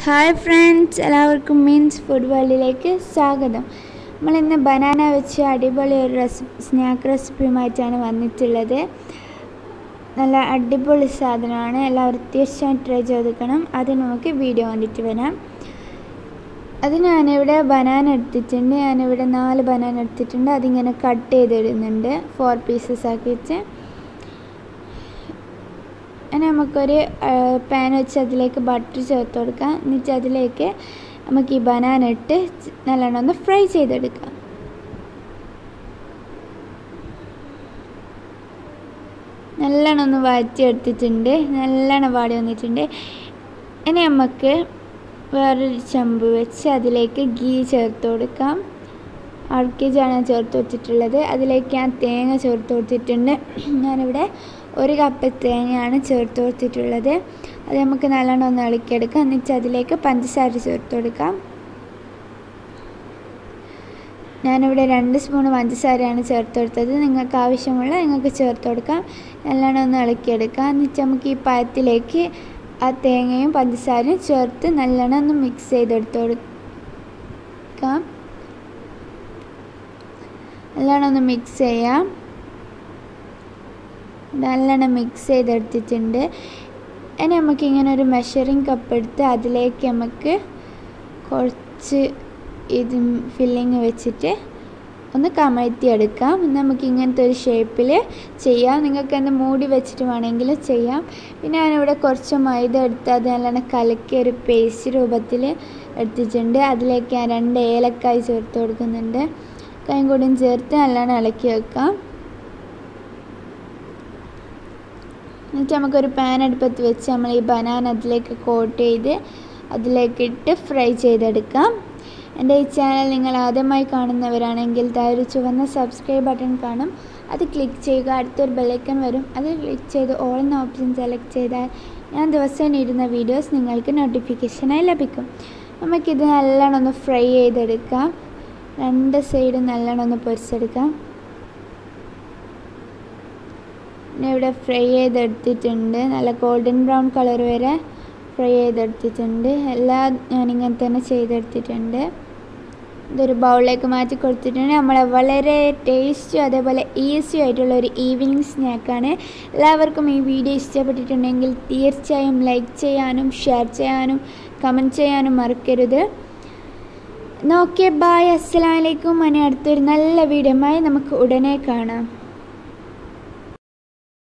hi friends എല്ലാവർക്കും means food വേൾഡിലേക്ക് സ്വാഗതം നമ്മൾ ഇന്ന് ബനാന വെച്ച് അടിപൊളി ഒരു റെസിപ്പി സ്നാക്ക് റെസിപ്പിയുമായിട്ടാണ് വന്നിട്ടുള്ളത് നല്ല അടിപൊളി സാധനമാണ് എല്ലാവരും തീർച്ചയായും ട്രൈ ചെയ്തെടുക്കണം അത് നമുക്ക് വീഡിയോ കണ്ടിട്ട് വരാം അത് ഞാനിവിടെ ബനാന എടുത്തിട്ടുണ്ട് ഞാനിവിടെ നാല് ബനാന എടുത്തിട്ടുണ്ട് അതിങ്ങനെ കട്ട് ചെയ്തിടുന്നുണ്ട് ഫോർ പീസസ് ആക്കിയിട്ട് അങ്ങനെ നമുക്കൊരു പാൻ വെച്ച് അതിലേക്ക് ബട്ടർ ചേർത്ത് കൊടുക്കാം എന്നിട്ട് അതിലേക്ക് നമുക്ക് ഈ ബനാന ഇട്ട് നല്ലോണം ഒന്ന് ഫ്രൈ ചെയ്തെടുക്കാം നല്ലോണം ഒന്ന് വഴറ്റിയെടുത്തിട്ടുണ്ട് നല്ലോണം വാടി വന്നിട്ടുണ്ട് ഇനി നമുക്ക് വേറൊരു ചെമ്പ് വെച്ച് അതിലേക്ക് ഗീ ചേർത്ത് കൊടുക്കാം അര കെ ജിയാണ് ഞാൻ ചേർത്ത് കൊടുത്തിട്ടുള്ളത് അതിലേക്ക് ഞാൻ തേങ്ങ ചേർത്ത് കൊടുത്തിട്ടുണ്ട് ഞാനിവിടെ ഒരു കപ്പ് തേങ്ങയാണ് ചേർത്ത് കൊടുത്തിട്ടുള്ളത് അത് നമുക്ക് നല്ലോണം ഒന്ന് ഇളക്കിയെടുക്കാം എന്നിട്ട് അതിലേക്ക് പഞ്ചസാര ചേർത്ത് കൊടുക്കാം ഞാനിവിടെ രണ്ട് സ്പൂൺ പഞ്ചസാരയാണ് ചേർത്ത് കൊടുത്തത് നിങ്ങൾക്ക് ആവശ്യമുള്ള നിങ്ങൾക്ക് ചേർത്ത് കൊടുക്കാം നല്ലോണം ഒന്ന് ഇളക്കിയെടുക്കാം എന്നിട്ട് നമുക്ക് ഈ പഴത്തിലേക്ക് ആ തേങ്ങയും പഞ്ചസാരയും ചേർത്ത് നല്ലോണം ഒന്ന് മിക്സ് ചെയ്തെടുത്ത് കൊടുക്കാം നല്ലോണം ഒന്ന് മിക്സ് ചെയ്യാം നല്ലോണം മിക്സ് ചെയ്തെടുത്തിട്ടുണ്ട് ഇനി നമുക്ക് ഇങ്ങനെ ഒരു മെഷറിങ് കപ്പ് എടുത്ത് അതിലേക്ക് നമുക്ക് കുറച്ച് ഇത് ഫില്ലിങ് വെച്ചിട്ട് ഒന്ന് കമഴ്ത്തി എടുക്കാം നമുക്ക് ഇങ്ങനത്തെ ഒരു ഷേപ്പിൽ ചെയ്യാം നിങ്ങൾക്ക് എന്ത് മൂടി വെച്ചിട്ട് വേണമെങ്കിലും ചെയ്യാം പിന്നെ ഞാനിവിടെ കുറച്ച് മൈദ എടുത്ത് അത് നല്ലോണം കലക്കി ഒരു പേസ്റ്റ് രൂപത്തിൽ എടുത്തിട്ടുണ്ട് അതിലേക്ക് ഞാൻ രണ്ട് ഏലക്കായ് ചേർത്ത് കൊടുക്കുന്നുണ്ട് കൈയും കൂടിയും ചേർത്ത് നല്ലോണം ഇളക്കി വെക്കാം എന്നിട്ട് നമുക്കൊരു പാൻ അടുപ്പത്ത് വെച്ച് നമ്മൾ ഈ ബനാന അതിലേക്ക് കോട്ട് ചെയ്ത് അതിലേക്ക് ഇട്ട് ഫ്രൈ ചെയ്തെടുക്കാം എൻ്റെ ഈ ചാനൽ നിങ്ങൾ ആദ്യമായി കാണുന്നവരാണെങ്കിൽ ഒരു ചുവന്ന സബ്സ്ക്രൈബ് ബട്ടൺ കാണും അത് ക്ലിക്ക് ചെയ്യുക അടുത്തൊരു ബെലൈക്കൺ വരും അത് ക്ലിക്ക് ചെയ്ത് ഓൾ എന്ന ഓപ്ഷൻ സെലക്ട് ചെയ്താൽ ഞാൻ ദിവസം ഇടുന്ന വീഡിയോസ് നിങ്ങൾക്ക് നോട്ടിഫിക്കേഷനായി ലഭിക്കും നമുക്കിത് നല്ലോണം ഒന്ന് ഫ്രൈ ചെയ്തെടുക്കാം രണ്ട് സൈഡും നല്ലോണം ഒന്ന് പൊരിച്ചെടുക്കാം പിന്നെ ഇവിടെ ഫ്രൈ ചെയ്തെടുത്തിട്ടുണ്ട് നല്ല ഗോൾഡൻ ബ്രൗൺ കളർ വരെ ഫ്രൈ ചെയ്തെടുത്തിട്ടുണ്ട് എല്ലാം ഞാനിങ്ങനെ തന്നെ ചെയ്തെടുത്തിട്ടുണ്ട് ഇതൊരു ബൗളിലേക്ക് മാറ്റി കൊടുത്തിട്ടുണ്ട് നമ്മളെ വളരെ ടേസ്റ്റും അതേപോലെ ഈസി ആയിട്ടുള്ള ഒരു ഈവനിങ് സ്നാക്കാണ് എല്ലാവർക്കും ഈ വീഡിയോ ഇഷ്ടപ്പെട്ടിട്ടുണ്ടെങ്കിൽ തീർച്ചയായും ലൈക്ക് ചെയ്യാനും ഷെയർ ചെയ്യാനും കമൻറ്റ് ചെയ്യാനും മറക്കരുത് നോക്കിയ ബായ് അസ്സലാമലൈക്കും അനി അടുത്തൊരു നല്ല വീഡിയോമായി നമുക്ക് ഉടനെ കാണാം